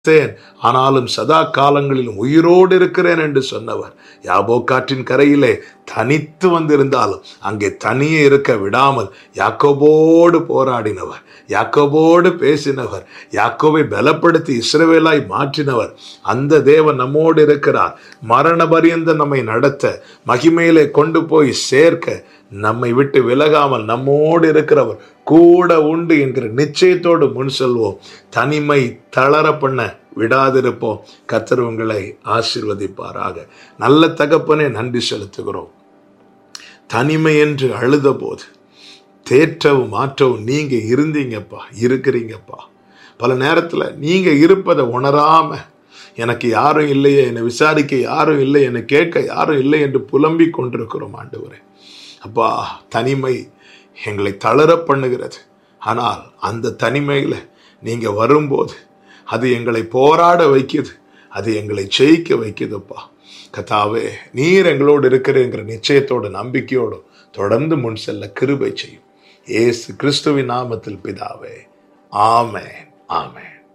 மரித்தேன் ஆனாலும் சதா காலங்களிலும் உயிரோடு இருக்கிறேன் என்று சொன்னவர் யாபோ காற்றின் கரையிலே தனித்து வந்திருந்தாலும் அங்கே தனியே இருக்க விடாமல் யாக்கோபோடு போராடினவர் யாக்கோபோடு பேசினவர் யாக்கோவை பலப்படுத்தி இஸ்ரவேலாய் மாற்றினவர் அந்த தேவன் நம்மோடு இருக்கிறார் மரண பரியந்த நம்மை நடத்த மகிமையிலே கொண்டு போய் சேர்க்க நம்மை விட்டு விலகாமல் நம்மோடு இருக்கிறவர் கூட உண்டு என்கிற நிச்சயத்தோடு முன் செல்வோம் தனிமை தளர பண்ண விடாதிருப்போம் கர்த்தர் உங்களை ஆசீர்வதிப்பாராக நல்ல தகப்பனே நன்றி செலுத்துகிறோம் தனிமை என்று அழுத போது தேற்றவும் மாற்றவும் நீங்க இருந்தீங்கப்பா இருக்கிறீங்கப்பா பல நேரத்துல நீங்க இருப்பதை உணராம எனக்கு யாரும் இல்லையே என்னை விசாரிக்க யாரும் இல்லை என்னை கேட்க யாரும் இல்லை என்று புலம்பிக் கொண்டிருக்கிறோம் ஆண்டவரே அப்பா தனிமை எங்களை தளர பண்ணுகிறது ஆனால் அந்த தனிமையில் நீங்க வரும்போது அது எங்களை போராட வைக்குது அது எங்களை ஜெயிக்க வைக்குதுப்பா கத்தாவே நீர் எங்களோடு இருக்கிறேங்கிற நிச்சயத்தோடு நம்பிக்கையோடு தொடர்ந்து முன் செல்ல கிருபை செய்யும் ஏசு கிறிஸ்துவின் நாமத்தில் பிதாவே ஆமென் ஆமென்